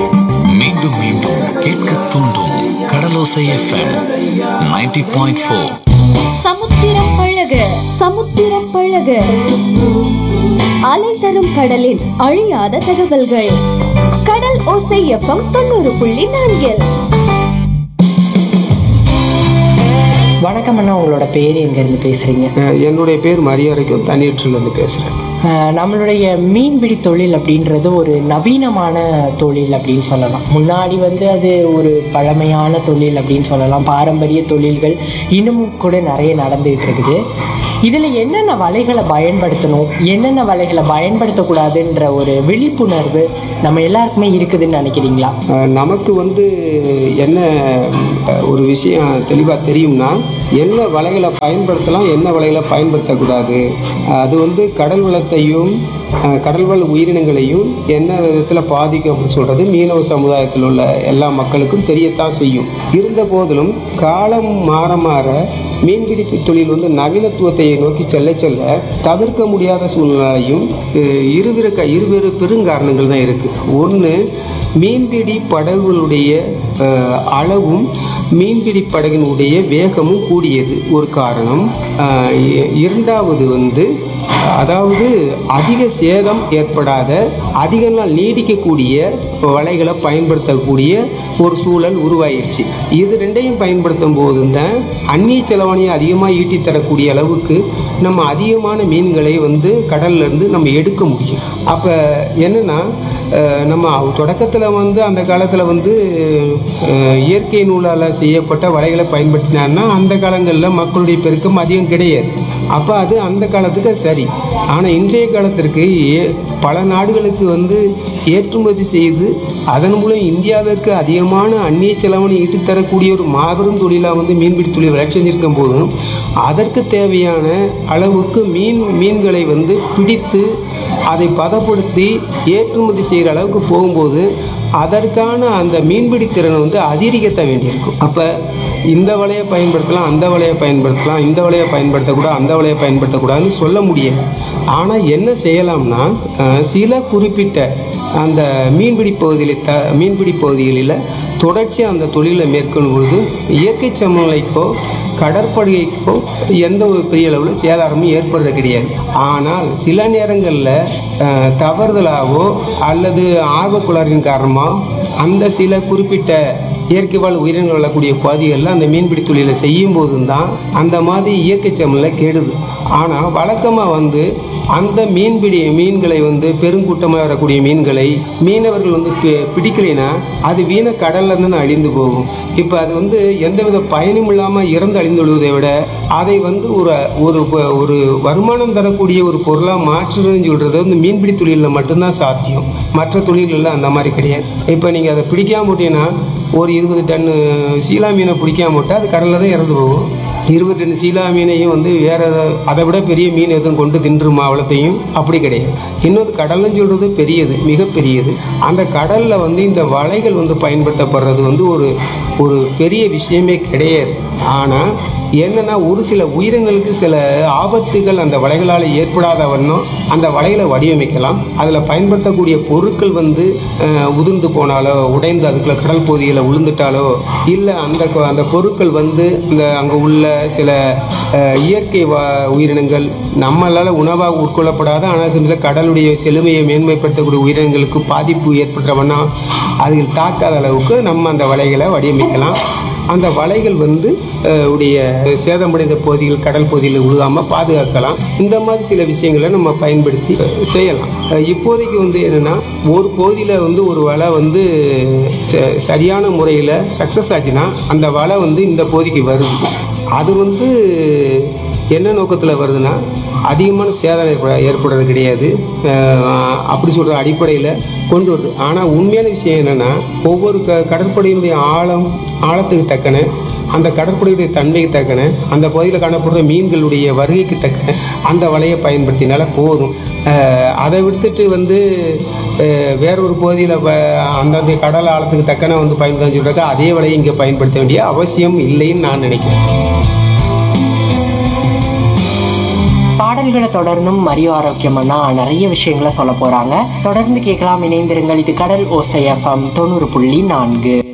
மீண்டும் மீண்டும் கேட்க தூண்டும் கடலோசை எஃப்எம் 90.4 பாயிண்ட் ஃபோர் சமுத்திரம் பழக சமுத்திரம் பழக அலை தரும் கடலின் அழியாத தகவல்கள் கடல் ஓசை எஃப்எம் தொண்ணூறு புள்ளி நான்கில் வணக்கம் அண்ணா உங்களோட பேர் எங்கேருந்து பேசுகிறீங்க அஹ் என்னுடைய பேர் மரியாதைக்கும் தண்ணீற்றிலிருந்து பேசுகிறேன் நம்மளுடைய மீன்பிடி தொழில் அப்படின்றது ஒரு நவீனமான தொழில் அப்படின்னு சொல்லலாம் முன்னாடி வந்து அது ஒரு பழமையான தொழில் அப்படின்னு சொல்லலாம் பாரம்பரிய தொழில்கள் இன்னமும் கூட நிறைய நடந்துகிட்டு இருக்குது இதில் என்னென்ன வலைகளை பயன்படுத்தணும் என்னென்ன வலைகளை பயன்படுத்தக்கூடாதுன்ற ஒரு விழிப்புணர்வு நம்ம எல்லாருக்குமே இருக்குதுன்னு நினைக்கிறீங்களா அஹ் நமக்கு வந்து என்ன அஹ், ஒரு விஷயம் தெளிவாக தெரியும்னா என்ன வலைகளை பயன்படுத்தலாம் என்ன வலைகளை பயன்படுத்தக்கூடாது அது வந்து கடல் வளத்தையும் அஹ், கடல்வாழ் உயிரினங்களையும் என்ன விதத்தில் பாதிக்கும் அப்படின்னு சொல்கிறது மீனவ சமுதாயத்தில் உள்ள எல்லா மக்களுக்கும் தெரியத்தான் செய்யும் இருந்த போதிலும் காலம் மாற மாற மீன்பிடிப்பு தொழில் வந்து நவீனத்துவத்தை நோக்கி செல்ல செல்ல தவிர்க்க முடியாத சூழ்நிலையும் அஹ், இருவேறு க இருவேறு பெருங்காரணங்கள் தான் இருக்குது ஒன்று மீன்பிடி படகுகளுடைய அஹ், அளவும் மீன்பிடி படகினுடைய வேகமும் கூடியது ஒரு காரணம் அஹ், இ- இரண்டாவது வந்து அதாவது அதிக சேதம் ஏற்படாத அதிக நாள் நீடிக்கக்கூடிய வலைகளை பயன்படுத்தக்கூடிய ஒரு சூழல் உருவாயிருச்சு இது ரெண்டையும் பயன்படுத்தும் போது தான் அந்நிய செலவணியை அதிகமாக ஈட்டி தரக்கூடிய அளவுக்கு நம்ம அதிகமான மீன்களை வந்து கடல்ல இருந்து நம்ம எடுக்க முடியும் அப்போ என்னன்னா அஹ், நம்ம தொடக்கத்தில் வந்து அந்த காலத்தில் வந்து அஹ், இயற்கை நூலால் செய்யப்பட்ட வலைகளை பயன்படுத்தினான்னா அந்த காலங்களில் மக்களுடைய பெருக்கம் அதிகம் கிடையாது அப்போ அது அந்த காலத்துக்கு சரி ஆனால் இன்றைய காலத்திற்கு ஏ பல நாடுகளுக்கு வந்து ஏற்றுமதி செய்து அதன் மூலம் இந்தியாவிற்கு அதிகமான அந்நிய செலவணி ஈட்டு தரக்கூடிய ஒரு மாபெரும் தொழிலாக வந்து மீன்பிடி தொழில் வளர்ச்சி செஞ்சிருக்கும் போதும் அதற்கு தேவையான அளவுக்கு மீன் மீன்களை வந்து பிடித்து அதை பதப்படுத்தி ஏற்றுமதி செய்கிற அளவுக்கு போகும்போது அதற்கான அந்த மீன்பிடி திறனை வந்து அதிகரிக்கத்த வேண்டியிருக்கும் அப்போ இந்த வலையை பயன்படுத்தலாம் அந்த வலையை பயன்படுத்தலாம் இந்த வலையை பயன்படுத்தக்கூடாது அந்த வலையை பயன்படுத்தக்கூடாதுன்னு சொல்ல முடியாது ஆனால் என்ன செய்யலாம்னா அஹ், சில குறிப்பிட்ட அந்த மீன்பிடி பகுதியில் த மீன்பிடி பகுதிகளில் தொடர்ச்சி அந்த தொழிலை மேற்கொள்ளும் பொழுது இயற்கை சமநிலைக்கோ கடற்படுகைக்கோ எந்த ஒரு பெரிய அளவில் சேதாரமும் ஏற்படுறது கிடையாது ஆனால் சில நேரங்களில் தவறுதலாகவோ அல்லது ஆர்வக்குளரின் காரணமாக அந்த சில குறிப்பிட்ட இயற்கை வாழ் உயிரினங்கள் வாழக்கூடிய பகுதிகளில் அந்த மீன்பிடி தொழிலை செய்யும் போதும் தான் அந்த மாதிரி இயற்கை சமநிலை கெடுது ஆனால் வழக்கமாக வந்து அந்த மீன்பிடி மீன்களை வந்து பெருங்கூட்டமாக வரக்கூடிய மீன்களை மீனவர்கள் வந்து பி- பிடிக்கலைன்னா அது வீண கடல்ல இருந்து அழிந்து போகும் இப்போ அது வந்து எந்தவித பயனும் இல்லாமல் இறந்து அழிந்து விடுவதை விட அதை வந்து ஒரு ஒரு ப- ஒரு வருமானம் தரக்கூடிய ஒரு பொருளாக மாற்றுறதுன்னு சொல்கிறது வந்து மீன்பிடி தொழிலில் மட்டும்தான் சாத்தியம் மற்ற தொழில்களில் அந்த மாதிரி கிடையாது இப்போ நீங்கள் அதை பிடிக்காம விட்டீங்கன்னா ஒரு இருபது டன்னு சீலா மீனை பிடிக்காம விட்டால் அது கடலில் தான் இறந்து போகும் இருபத்தி ரெண்டு சீலா மீனையும் வந்து வேற ஏதாவது- அதை விட பெரிய மீன் எதுவும் கொண்டு தின்றுமா அவ்வளோத்தையும் அப்படி கிடையாது இன்னொரு கடல்னு சொல்கிறது பெரியது மிகப்பெரியது அந்த கடலில் வந்து இந்த வலைகள் வந்து பயன்படுத்தப்படுறது வந்து ஒரு ஒரு பெரிய விஷயமே கிடையாது ஆனால் என்னன்னா ஒரு சில உயிரினங்களுக்கு சில ஆபத்துகள் அந்த வலைகளால் ஏற்படாத வண்ணம் அந்த வலைகளை வடிவமைக்கலாம் அதில் பயன்படுத்தக்கூடிய பொருட்கள் வந்து அஹ், உதிர்ந்து போனாலோ உடைந்து அதுக்குள்ள கடல் பகுதியில் விழுந்துட்டாலோ இல்லை அந்த கொ- அந்த பொருட்கள் வந்து இந்த அங்கே உள்ள சில அஹ், இயற்கை வா உயிரினங்கள் நம்மளால் உணவாக உட்கொள்ளப்படாத ஆனால் சில கடலுடைய செழுமையை மேன்மைப்படுத்தக்கூடிய உயிரினங்களுக்கு பாதிப்பு ஏற்படுற வண்ணம் அதில் தாக்காத அளவுக்கு நம்ம அந்த வலைகளை வடிவமைக்கலாம் அந்த வலைகள் வந்து அஹ், உடைய சேதமடைந்த பகுதிகள் கடல் பகுதியில் விழுகாமல் பாதுகாக்கலாம் இந்த மாதிரி சில விஷயங்களை நம்ம பயன்படுத்தி அஹ், செய்யலாம் அஹ், இப்போதைக்கு வந்து என்னென்னா ஒரு பகுதியில் வந்து ஒரு வலை வந்து ச- சரியான முறையில் சக்ஸஸ் ஆச்சுன்னா அந்த வலை வந்து இந்த பகுதிக்கு வருது அது வந்து என்ன நோக்கத்தில் வருதுன்னா அதிகமான சேதம் ஏற்பட ஏற்படுறது கிடையாது அஹ், அப்படி சொல்கிற அடிப்படையில் கொண்டு வருது ஆனால் உண்மையான விஷயம் என்னென்னா ஒவ்வொரு க கடற்படையினுடைய ஆழம் ஆழத்துக்கு தக்கன அந்த கடற்படையுடைய தன்மைக்கு தக்கன அந்த பகுதியில் காணப்படுற மீன்களுடைய வருகைக்கு தக்கன அந்த வலையை பயன்படுத்தினால போதும் அஹ், அதை விடுத்துட்டு வந்து அஹ், வேற ஒரு பகுதியில் அந்தந்த கடல் ஆழத்துக்கு தக்கன வந்து பயன்படுத்த சொல்கிறாங்க அதே வலையை இங்கே பயன்படுத்த வேண்டிய அவசியம் இல்லைன்னு நான் நினைக்கிறேன் பாடல் பாடல்களை தொடர்ந்தும் மரியோ ஆரோக்கியம்னா நிறைய விஷயங்களை சொல்ல போறாங்க தொடர்ந்து கேட்கலாம் இணைந்திருங்கள் இது கடல் ஓசை எஃப்எம் தொண்ணூறு புள்ளி நான்கு